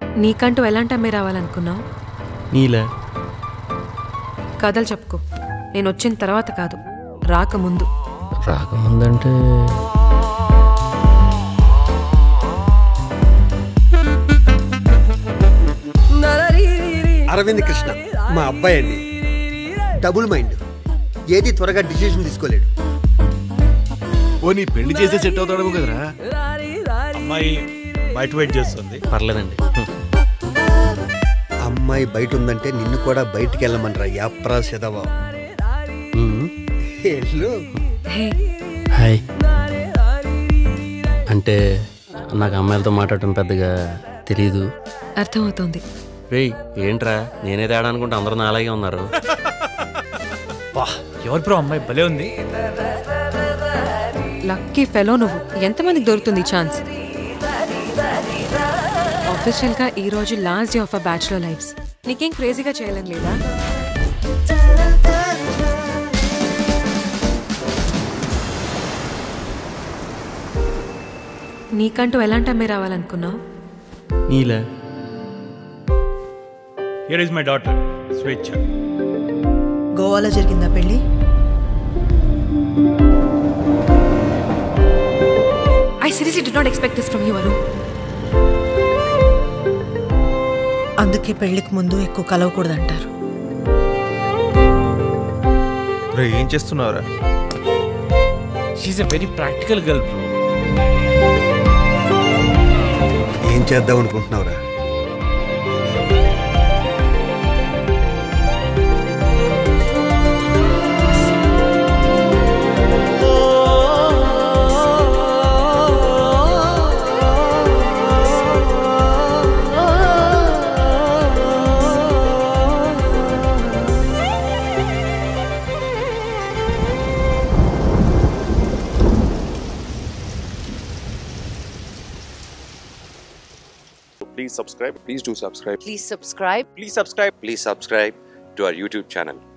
నీకంటూ ఎలాంటి అమ్మాయి రావాలనుకున్నావు నీలా కథలు చెప్పుకో నేను వచ్చిన తర్వాత కాదు రాకముందు రాకముందంటే అరవింద్ కృష్ణ మా అబ్బాయి అండి డబుల్ మైండ్ ఏది త్వరగా డిసిషన్ తీసుకోలేడు ఓ నీ పెళ్లి చేసే సెట్ అవుతాడేమో కదరా అమ్మాయి బయట వెయిట్ చేస్తుంది పర్లేదండి అమ్మాయి బయట ఉందంటే నిన్ను కూడా బయటికి వెళ్ళమనరా యాప్రా సెదవా వెళ్ళు హే హాయ్ అంటే నాకు అమ్మాయిలతో మాట్లాడటం పెద్దగా తెలీదు అర్థమవుతోంది రేయ్ ఏంట్రా నేనే తేడా అనుకుంటే అందరూ నాలాగే ఉన్నారు వా ఎవరు బ్రో అమ్మాయి భలే ఉంది లక్కీ ఫెలో నువ్వు ఎంతమందికి దొరుకుతుంది ఈ ఛాన్స్ ఆఫీషియల్గా ఈ రోజు last day of a bachelor life's నీకేం క్రేజీగా చేయాలని లేదా నీకంటూ ఎలాంటి అమ్మాయి రావాలనుకున్నావు నీలా here is my daughter Swechha గోవాలో జరిగిందా పెళ్ళి I seriously did not expect this from you Arun అందుకే పెళ్లికి ముందు ఎక్కువ కలవకూడదంటారు రే ఏం చేస్తున్నావురా she's a very practical girl bro ఏం చేద్దాం అనుకుంటున్నావురా Please subscribe. Please do subscribe. Please subscribe. Please subscribe. Please subscribe to our YouTube channel.